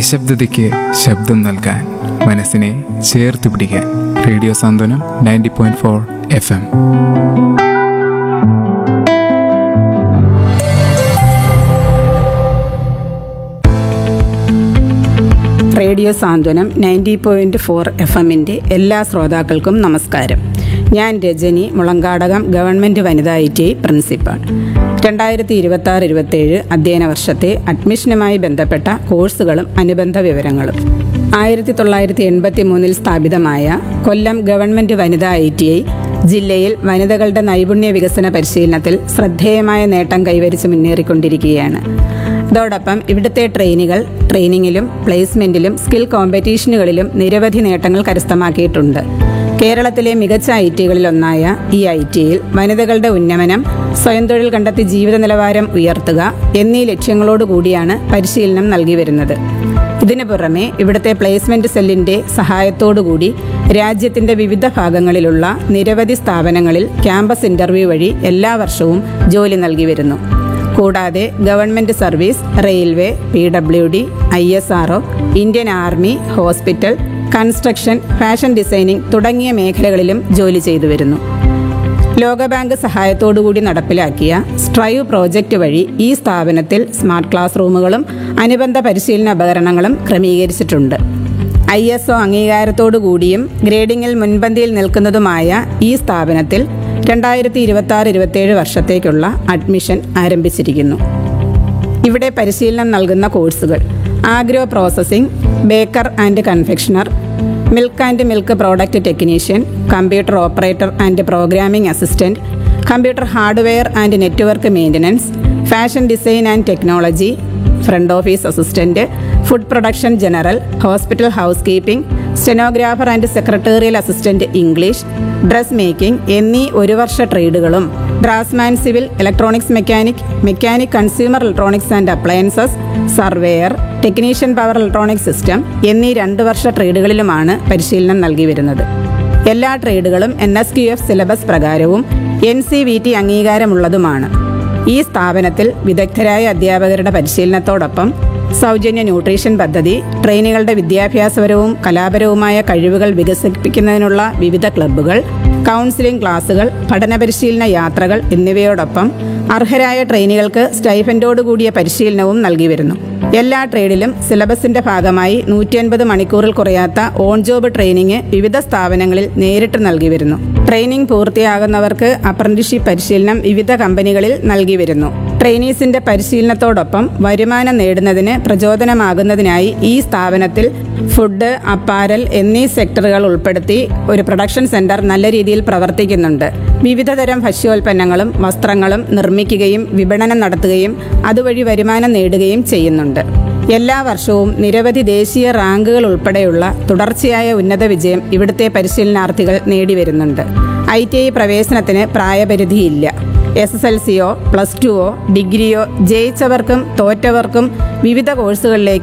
നിശബ്ദതയ്ക്ക് ശബ്ദം നൽകാൻ മനസ്സിനെ ചേർത്ത് പിടിക്കാൻ radio Santhwanam ninety point four F M radio Santhwanam ninety point four F എമ്മിൻ്റെ എല്ലാ ശ്രോതാക്കൾക്കും നമസ്കാരം ഞാൻ രജനി മുളങ്കാടകം ഗവൺമെൻറ് വനിതാ ഐ ടി ഐ പ്രിൻസിപ്പാൾ രണ്ടായിരത്തി ഇരുപത്തി ആറ് ഇരുപത്തേഴ് അധ്യയന വർഷത്തെ അഡ്മിഷനുമായി ബന്ധപ്പെട്ട കോഴ്സുകളും അനുബന്ധ വിവരങ്ങളും ആയിരത്തി തൊള്ളായിരത്തി എൺപത്തി മൂന്നിൽ സ്ഥാപിതമായ കൊല്ലം ഗവൺമെൻറ് വനിതാ ഐ ടി ഐ ജില്ലയിൽ വനിതകളുടെ നൈപുണ്യ വികസന പരിശീലനത്തിൽ ശ്രദ്ധേയമായ നേട്ടം കൈവരിച്ച് മുന്നേറിക്കൊണ്ടിരിക്കുകയാണ് അതോടൊപ്പം ഇവിടുത്തെ ട്രെയിനികൾ ട്രെയിനിങ്ങിലും പ്ലേസ്മെന്റിലും സ്കിൽ കോമ്പറ്റീഷനുകളിലും നിരവധി നേട്ടങ്ങൾ കരസ്ഥമാക്കിയിട്ടുണ്ട് കേരളത്തിലെ മികച്ച ഐ ടികളിലൊന്നായ ഈ ഐ ടിയിൽ വനിതകളുടെ ഉന്നമനം സ്വയം തൊഴിൽ കണ്ടെത്തി ജീവിത നിലവാരം ഉയർത്തുക എന്നീ ലക്ഷ്യങ്ങളോടുകൂടിയാണ് പരിശീലനം നൽകി വരുന്നത് ഇതിനു പുറമെ ഇവിടുത്തെ പ്ലേസ്മെന്റ് സെല്ലിന്റെ സഹായത്തോടുകൂടി രാജ്യത്തിന്റെ വിവിധ ഭാഗങ്ങളിലുള്ള നിരവധി സ്ഥാപനങ്ങളിൽ ക്യാമ്പസ് ഇന്റർവ്യൂ വഴി എല്ലാ വർഷവും ജോലി നൽകി വരുന്നു കൂടാതെ government service railway P W D I S R Indian army hospital construction fashion designing തുടങ്ങിയ മേഖലകളിലും ജോലി ചെയ്തു വരുന്നു ലോകബാങ്ക് സഹായത്തോടുകൂടി നടപ്പിലാക്കിയ സ്ട്രൈവ് പ്രോജക്റ്റ് വഴി ഈ സ്ഥാപനത്തിൽ സ്മാർട്ട് ക്ലാസ് റൂമുകളും അനുബന്ധ പരിശീലന ഉപകരണങ്ങളും ക്രമീകരിച്ചിട്ടുണ്ട് ഐ എസ് ഒ അംഗീകാരത്തോടു കൂടിയും ഗ്രേഡിംഗിൽ മുൻപന്തിയിൽ നിൽക്കുന്നതുമായ ഈ സ്ഥാപനത്തിൽ രണ്ടായിരത്തി ഇരുപത്തി ആറ് ഇരുപത്തേഴ് വർഷത്തേക്കുള്ള അഡ്മിഷൻ ആരംഭിച്ചിരിക്കുന്നു ഇവിടെ പരിശീലനം നൽകുന്ന കോഴ്സുകൾ agro processing baker and confectioner milk and milk product technician computer operator and programming assistant computer hardware and network maintenance fashion design and technology front office assistant food production general hospital housekeeping stenographer and secretarial assistant English dress making എന്നീ ഒരു വർഷ ട്രേഡുകളും draughtsman civil electronics mechanic mechanic consumer electronics and appliances surveyor technician power electronic system എന്നീ രണ്ട് വർഷ ട്രേഡുകളിലുമാണ് പരിശീലനം നൽകി വരുന്നത് എല്ലാ ട്രേഡുകളും N S Q F syllabus പ്രകാരവും എൻ സി വി ടി അംഗീകാരമുള്ളതുമാണ് ഈ സ്ഥാപനത്തിൽ വിദഗ്ധരായ അധ്യാപകരുടെ പരിശീലനത്തോടൊപ്പം സൗജന്യ ന്യൂട്രീഷൻ പദ്ധതി ട്രെയിനികളുടെ വിദ്യാഭ്യാസപരവും കലാപരവുമായ കഴിവുകൾ വികസിപ്പിക്കുന്നതിനുള്ള വിവിധ ക്ലബ്ബുകൾ കൗൺസിലിംഗ് ക്ലാസുകൾ പഠന പരിശീലന യാത്രകൾ എന്നിവയോടൊപ്പം അർഹരായ ട്രെയിനികൾക്ക് സ്റ്റൈഫൻഡോടുകൂടിയ പരിശീലനവും നൽകി വരുന്നു എല്ലാ ട്രേഡിലും സിലബസിന്റെ ഭാഗമായി നൂറ്റി അൻപത് മണിക്കൂറിൽ കുറയാത്ത ഓൺ ജോബ് ട്രെയിനിങ് വിവിധ സ്ഥാപനങ്ങളിൽ നേരിട്ട് നൽകി വരുന്നു ട്രെയിനിങ് പൂർത്തിയാകുന്നവർക്ക് അപ്രന്റീഷിപ്പ് പരിശീലനം വിവിധ കമ്പനികളിൽ നൽകി വരുന്നു ട്രെയിനീസിന്റെ പരിശീലനത്തോടൊപ്പം വരുമാനം നേടുന്നതിന് പ്രചോദനമാകുന്നതിനായി ഈ സ്ഥാപനത്തിൽ ഫുഡ് അപ്പാരൽ എന്നീ സെക്ടറുകൾ ഉൾപ്പെടുത്തി ഒരു പ്രൊഡക്ഷൻ സെന്റർ നല്ല രീതിയിൽ പ്രവർത്തിക്കുന്നുണ്ട് വിവിധതരം ഭക്ഷ്യോൽപ്പന്നങ്ങളും വസ്ത്രങ്ങളും നിർമ്മിക്കുകയും വിപണനം നടത്തുകയും അതുവഴി വരുമാനം നേടുകയും ചെയ്യുന്നുണ്ട് എല്ലാ വർഷവും നിരവധി ദേശീയ റാങ്കുകൾ ഉൾപ്പെടെയുള്ള തുടർച്ചയായ ഉന്നത വിജയം ഇവിടുത്തെ പരിശീലനാർത്ഥികൾ നേടിവരുന്നുണ്ട് ഐ ടി ഐ പ്രവേശനത്തിന് പ്രായപരിധിയില്ല എസ് എസ് എൽ സിയോ പ്ലസ് ടുവോ ഡിഗ്രിയോ ജയിച്ചവർക്കും തോറ്റവർക്കും വിവിധ കോഴ്സുകളിലേക്ക്